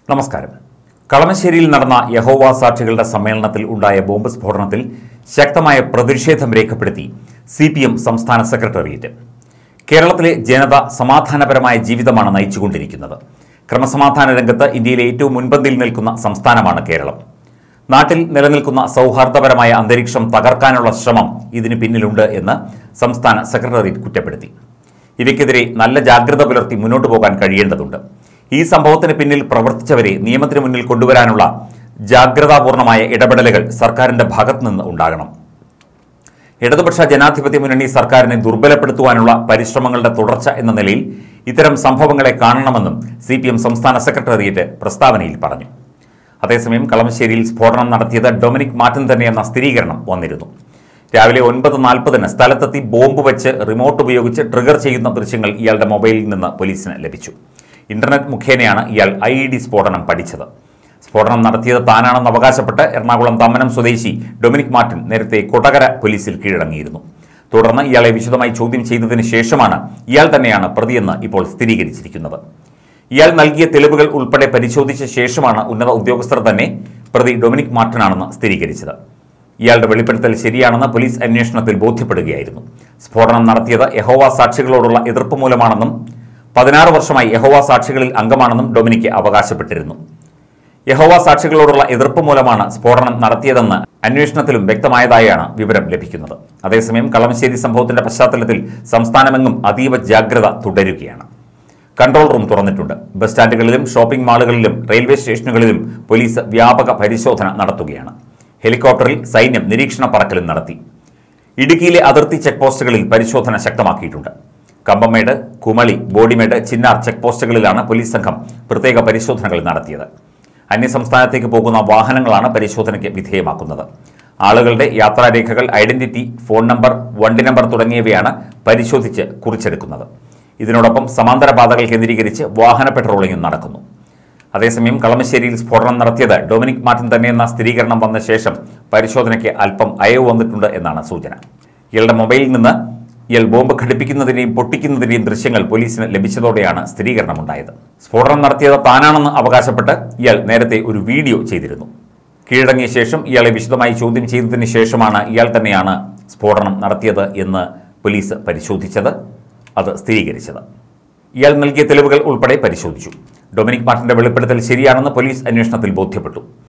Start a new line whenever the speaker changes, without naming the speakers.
നമസ്കാരം കളമശ്ശേരിയിൽ നടന്ന യഹോവ സാക്ഷികളുടെ സമ്മേളനത്തിൽ ഉണ്ടായ ബോംബ് സ്ഫോടനത്തിൽ ശക്തമായ പ്രതിഷേധം രേഖപ്പെടുത്തി സി പി എം സംസ്ഥാന സെക്രട്ടേറിയറ്റ് കേരളത്തിലെ ജനത സമാധാനപരമായ ജീവിതമാണ് നയിച്ചുകൊണ്ടിരിക്കുന്നത് ക്രമസമാധാന രംഗത്ത് ഇന്ത്യയിലെ ഏറ്റവും മുൻപന്തിയിൽ നിൽക്കുന്ന സംസ്ഥാനമാണ് കേരളം നാട്ടിൽ നിലനിൽക്കുന്ന സൗഹാർദ്ദപരമായ അന്തരീക്ഷം തകർക്കാനുള്ള ശ്രമം ഇതിന് പിന്നിലുണ്ട് എന്ന് സംസ്ഥാന സെക്രട്ടേറിയറ്റ് കുറ്റപ്പെടുത്തി ഇവയ്ക്കെതിരെ നല്ല ജാഗ്രത പുലർത്തി മുന്നോട്ട് പോകാൻ കഴിയേണ്ടതുണ്ട് ഈ സംഭവത്തിന് പിന്നിൽ പ്രവർത്തിച്ചവരെ നിയമത്തിന് മുന്നിൽ കൊണ്ടുവരാനുള്ള ജാഗ്രതാപൂർണമായ ഇടപെടലുകൾ സർക്കാരിന്റെ ഭാഗത്തുനിന്ന് ഉണ്ടാകണം ഇടതുപക്ഷ ജനാധിപത്യ മുന്നണി സർക്കാരിനെ ദുർബലപ്പെടുത്തുവാനുള്ള പരിശ്രമങ്ങളുടെ തുടർച്ച എന്ന നിലയിൽ ഇത്തരം സംഭവങ്ങളെ കാണണമെന്നും സി സംസ്ഥാന സെക്രട്ടേറിയറ്റ് പ്രസ്താവനയിൽ പറഞ്ഞു അതേസമയം കളമശ്ശേരിയിൽ സ്ഫോടനം നടത്തിയത് ഡൊമിനിക് മാറ്റൻ തന്നെയെന്ന സ്ഥിരീകരണം വന്നിരുന്നു രാവിലെ ഒൻപത് നാൽപ്പതിന് സ്ഥലത്തെത്തി ബോംബ് വെച്ച് റിമോട്ട് ഉപയോഗിച്ച് ട്രിഗർ ചെയ്യുന്ന ദൃശ്യങ്ങൾ ഇയാളുടെ മൊബൈലിൽ നിന്ന് പോലീസിന് ലഭിച്ചു ഇന്റർനെറ്റ് മുഖേനയാണ് ഇയാൾ ഐ ഇ ഡി സ്ഫോടനം പഠിച്ചത് സ്ഫോടനം നടത്തിയത് താനാണെന്ന് അവകാശപ്പെട്ട് എറണാകുളം തമ്മനം സ്വദേശി ഡൊമിനിക് മാർട്ടിൻ നേരത്തെ കൊടകര പോലീസിൽ കീഴടങ്ങിയിരുന്നു തുടർന്ന് ഇയാളെ വിശദമായി ചോദ്യം ചെയ്തതിന് ശേഷമാണ് ഇയാൾ തന്നെയാണ് പ്രതിയെന്ന് ഇപ്പോൾ സ്ഥിരീകരിച്ചിരിക്കുന്നത് ഇയാൾ നൽകിയ തെളിവുകൾ ഉൾപ്പെടെ പരിശോധിച്ച ശേഷമാണ് ഉന്നത ഉദ്യോഗസ്ഥർ തന്നെ പ്രതി ഡൊമിനിക് മാർട്ടിനാണെന്ന് സ്ഥിരീകരിച്ചത് ഇയാളുടെ വെളിപ്പെടുത്തൽ ശരിയാണെന്ന് പോലീസ് അന്വേഷണത്തിൽ ബോധ്യപ്പെടുകയായിരുന്നു സ്ഫോടനം നടത്തിയത് യഹോവ സാക്ഷികളോടുള്ള എതിർപ്പ് മൂലമാണെന്നും പതിനാറ് വർഷമായി യഹോവ സാക്ഷികളിൽ അംഗമാണെന്നും ഡൊമിനിക്ക് അവകാശപ്പെട്ടിരുന്നു യഹോവ സാക്ഷികളോടുള്ള എതിർപ്പ് മൂലമാണ് സ്ഫോടനം നടത്തിയതെന്ന് അന്വേഷണത്തിലും വ്യക്തമായതായാണ് വിവരം ലഭിക്കുന്നത് അതേസമയം കളമശ്ശേരി സംഭവത്തിന്റെ പശ്ചാത്തലത്തിൽ സംസ്ഥാനമെങ്ങും അതീവ ജാഗ്രത തുടരുകയാണ് കൺട്രോൾ റൂം തുറന്നിട്ടുണ്ട് ബസ് സ്റ്റാൻഡുകളിലും ഷോപ്പിംഗ് മാളുകളിലും റെയിൽവേ സ്റ്റേഷനുകളിലും പോലീസ് വ്യാപക പരിശോധന നടത്തുകയാണ് ഹെലികോപ്റ്ററിൽ സൈന്യം നിരീക്ഷണ പറക്കലും നടത്തി ഇടുക്കിയിലെ അതിർത്തി ചെക്ക് പോസ്റ്റുകളിൽ പരിശോധന ശക്തമാക്കിയിട്ടുണ്ട് കമ്പമേട് കുമളി ബോഡിമേട് ചിന്നാർ ചെക്ക് പോസ്റ്റുകളിലാണ് പോലീസ് സംഘം പ്രത്യേക പരിശോധനകൾ നടത്തിയത് അന്യസംസ്ഥാനത്തേക്ക് പോകുന്ന വാഹനങ്ങളാണ് പരിശോധനയ്ക്ക് വിധേയമാക്കുന്നത് ആളുകളുടെ യാത്രാരേഖകൾ ഐഡന്റിറ്റി ഫോൺ നമ്പർ വണ്ടി നമ്പർ തുടങ്ങിയവയാണ് പരിശോധിച്ച് കുറിച്ചെടുക്കുന്നത് ഇതിനോടൊപ്പം സമാന്തര പാതകൾ കേന്ദ്രീകരിച്ച് വാഹന പെട്രോളിംഗും നടക്കുന്നു അതേസമയം കളമശ്ശേരിയിൽ സ്ഫോടനം നടത്തിയത് ഡൊമിനിക് മാർട്ടിൻ തന്നെയെന്ന സ്ഥിരീകരണം വന്ന ശേഷം പരിശോധനയ്ക്ക് അല്പം അയവ് വന്നിട്ടുണ്ട് എന്നാണ് സൂചന ഇയാളുടെ മൊബൈലിൽ നിന്ന് ഇയാൾ ബോംബ് ഘടിപ്പിക്കുന്നതിന്റെയും പൊട്ടിക്കുന്നതിന്റെയും ദൃശ്യങ്ങൾ പോലീസിന് ലഭിച്ചതോടെയാണ് സ്ഥിരീകരണമുണ്ടായത് സ്ഫോടനം നടത്തിയത് താനാണെന്ന് അവകാശപ്പെട്ട് ഇയാൾ നേരത്തെ ഒരു വീഡിയോ ചെയ്തിരുന്നു കീഴടങ്ങിയ ശേഷം ഇയാളെ വിശദമായി ചോദ്യം ചെയ്തതിന് ശേഷമാണ് ഇയാൾ തന്നെയാണ് സ്ഫോടനം നടത്തിയത് എന്ന് പോലീസ് പരിശോധിച്ചത് അത് സ്ഥിരീകരിച്ചത് ഇയാൾ നൽകിയ തെളിവുകൾ ഉൾപ്പെടെ പരിശോധിച്ചു ഡൊമിനിക് മാർട്ടിന്റെ വെളിപ്പെടുത്തൽ ശരിയാണെന്ന് പോലീസ് അന്വേഷണത്തിൽ ബോധ്യപ്പെട്ടു